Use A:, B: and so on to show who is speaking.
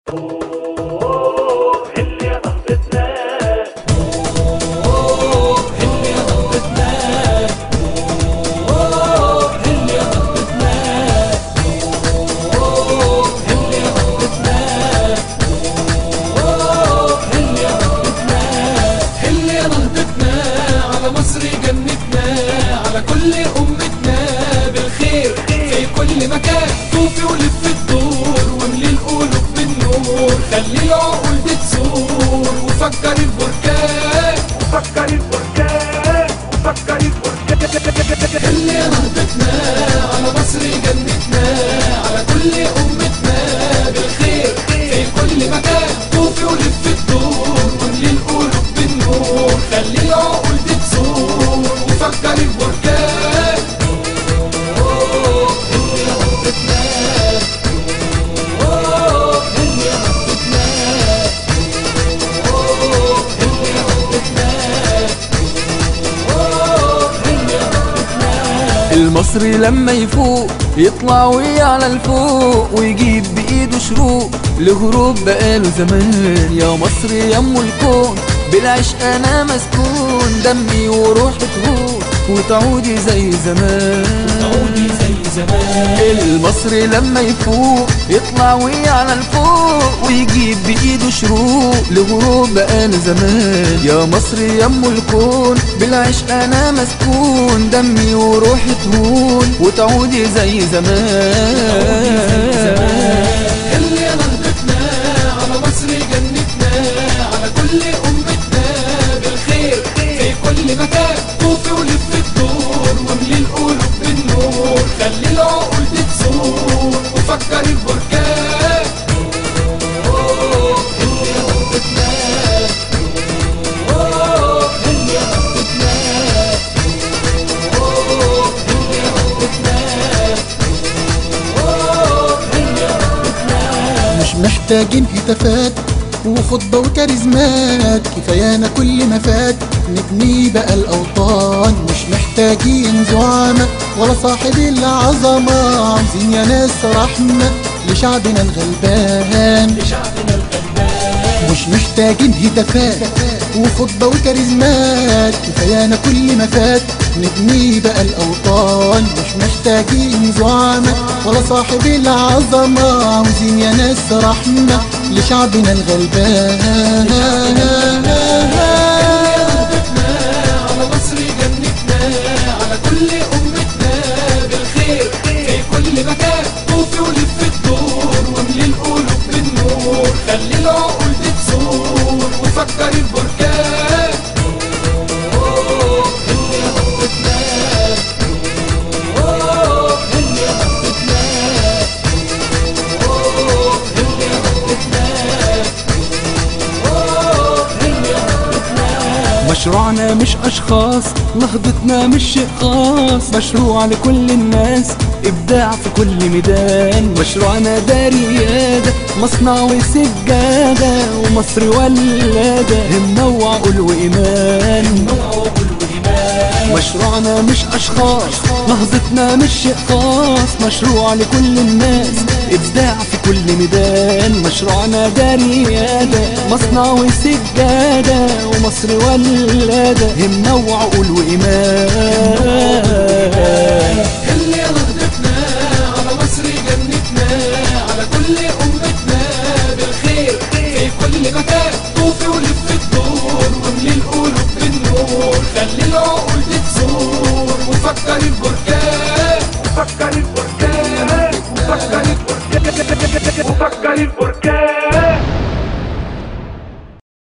A: اللي نهضتنا على مصر جنتنا على كل أمتنا بالخير في كل مكان طوفي ولف الدور واملي القلوب بالنور خلي العقول بتزور وفكر البركان
B: فكر البركان فكر البركان
A: اللي نهضتنا على مصر جنتنا على كل أمتنا بالخير في كل مكان طوفي ولف الدور واملي القلوب بالنور خلي العقول بتزور وفكر البركان أوه، اللي نهضتنا أوه، اللي نهضتنا أوه، اللي نهضتنا أوه، اللي نهضتنا
C: المصري لما يفوق يطلع ويعلى الفوق ويجيب بإيده شروق لغروب بقاله زمان يا مصر يا ام الكون بالعشق انا مسكون دمي وروحي تهون وتعودي زي زمان
A: عودي زي زمان
C: المصري لما يفوق يطلع ويعلى الفوق ويجيب بإيده شروق لغروب بقاله زمان يا مصري يا ام الكون بالعشق انا مسكون دمي وروحي تهون وتعودي زي زمان
A: اللي نهضتنا على مصر جنتنا على كل أمتنا بالخير في كل مكان طوفي ولف الدور واملي القلوب بالنور خلي العقول تزور وفكر البركان أوه، اللي نهضتنا أوه، اللي نهضتنا أوه، اللي نهضتنا أوه، اللي نهضتنا
D: مش محتاجين هتافات وخطبة وكاريزمات كفايانا كل ما فات نبني بقى الأوطان مش محتاجين زعامة ولا صاحب العظمة عاوزين يا ناس رحمة لشعبنا الغلبان
A: لشعبنا الغلبان
D: مش محتاجين هتافات وخطبة وكاريزمات كفايانا كل ما فات نبني بقى الأوطان مش محتاجين زعامة ولا صاحب العظمة عاوزين يا ناس رحمة لشعبنا الغلبان
A: نهضتنا على مصر جنتنا على كل أمتنا بالخير في كل مكان طوفي ولف الدور واملي القلوب بالنور خلي العقول تزور وفكر البركان أوه، اللي نهضتنا أوه، اللي نهضتنا أوه، اللي نهضتنا أوه، اللي نهضتنا
C: مشروعنا مش أشخاص نهضتنا مش شيء خاص مشروع لكل الناس إبداع في كل ميدان مشروعنا ده ريادة مصنع وسجادة ومصر ولادة همة وعقول وإيمان مشروعنا مش أشخاص نهضتنا مش شيء خاص مشروع لكل الناس إبداع في كل ميدان مشروعنا ده ريادة مصنع وسجادة ومصر ولادة همة وعقول وإيمان
A: اللي نهضتنا على مصر جنتنا على كل أمتنا بالخير في كل مكان طوفي ولف الدور واملي القلوب بالنور خلي العقول تزور وفكر البركان
B: فكر البركان فكر البركان فكر